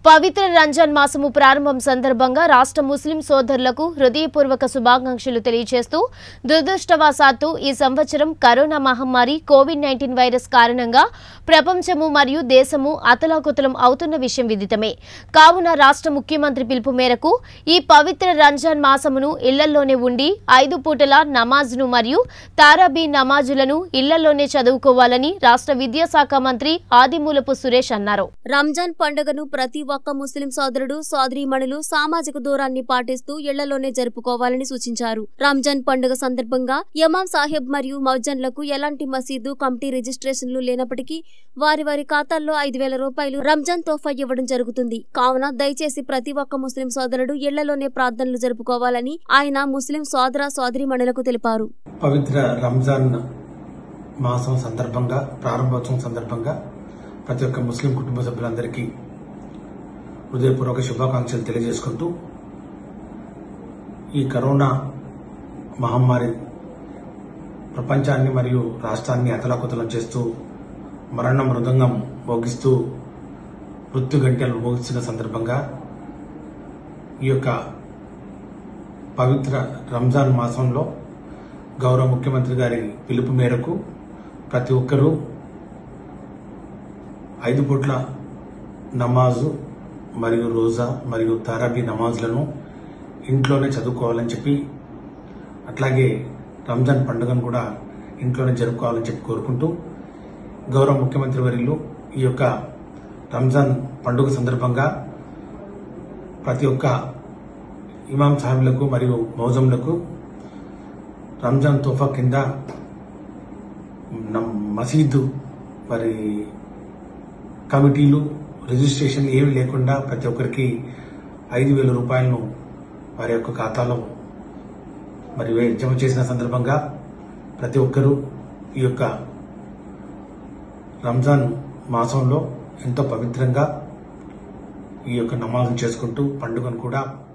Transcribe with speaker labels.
Speaker 1: పవిత్ర రంజాన్ మాసము ప్రారంభం సందర్భంగా రాష్ట్ర ముస్లిం సోదరులకు హృదయపూర్వక శుభాకాంక్షలు తెలియజేస్తూ దురదృష్టవశాత్తు ఈ సంవత్సరం కరోనా మహమ్మారి కోవిడ్ నైన్టీన్ వైరస్ కారణంగా ప్రపంచము మరియు దేశము అతలాకుతలం అవుతున్న విషయం విదితమే కావున రాష్ట్ర ముఖ్యమంత్రి పిలుపు మేరకు ఈ పవిత్ర రంజాన్ మాసమును ఇళ్లలోనే ఉండి ఐదు పూటల నమాజ్ను మరియు తారాబీ నమాజులను ఇళ్లలోనే చదువుకోవాలని రాష్ట్ర విద్యాశాఖ మంత్రి ఆదిమూలపు సురేష్ అన్నారు
Speaker 2: రంజాన్ పండుగను ప్రతి ఒక్క ముస్లిం సోదరుడు సోదరీమణులు సామాజిక దూరాన్ని పాటిస్తూ ఇళ్లలోనే జరుపుకోవాలని సూచించారు రంజాన్ పండుగ సందర్భంగా యమాం సాహెబ్ మరియు మౌజన్లకు ఎలాంటి మసీదు కమిటీ రిజిస్ట్రేషన్లు లేనప్పటికీ వారి వారి ఖాతాల్లో ఐదు వేల రూపాయలు రంజాన్ తోఫా ఇవ్వడం జరుగుతుంది కావున దయచేసి ప్రతి ఒక్క ముస్లిం సోదరుడు ఇళ్లలోనే ప్రార్థనలు జరుపుకోవాలని ఆయన ముస్లిం సోదర సోదరీమణులకు తెలిపారు
Speaker 3: పవిత్ర రంజాన్ మాసం సందర్భంగా ప్రారంభోత్సవం సందర్భంగా ప్రతి ఒక్క ముస్లిం కుటుంబ సభ్యులందరికీ హృదయపూర్వక శుభాకాంక్షలు తెలియజేసుకుంటూ ఈ కరోనా మహమ్మారి ప్రపంచాన్ని మరియు రాష్ట్రాన్ని అతలాకుతలం చేస్తూ మరణ మృదంగం మోగిస్తూ మృత్యు గంటలు మోగిస్తున్న సందర్భంగా ఈ యొక్క పవిత్ర రంజాన్ మాసంలో గౌరవ ముఖ్యమంత్రి గారి పిలుపు మేరకు ప్రతి ఒక్కరూ ఐదు పూట్ల నమాజు మరియు రోజా మరియు తారాబీ నమాజులను ఇంట్లోనే చదువుకోవాలని చెప్పి అట్లాగే రంజాన్ పండుగను కూడా ఇంట్లోనే జరుపుకోవాలని చెప్పి కోరుకుంటూ గౌరవ ముఖ్యమంత్రి వర్యులు ఈ యొక్క రంజాన్ పండుగ సందర్భంగా ప్రతి ఒక్క ఇమాం సాహిబ్లకు మరియు మౌజంలకు రంజాన్ తోఫా కింద నం- మసీదు మరి కమిటీలు రిజిస్ట్రేషన్ ఏమి లేకుండా ప్రతి ఒక్కరికి ఐదు వేల రూపాయలను వారి యొక్క ఖాతాలో మరి వే- జమ చేసిన సందర్భంగా ప్రతి ఒక్కరూ ఈ యొక్క రంజాన్ మాసంలో ఎంతో పవిత్రంగా ఈ యొక్క నమాజం చేసుకుంటూ పండుగను కూడా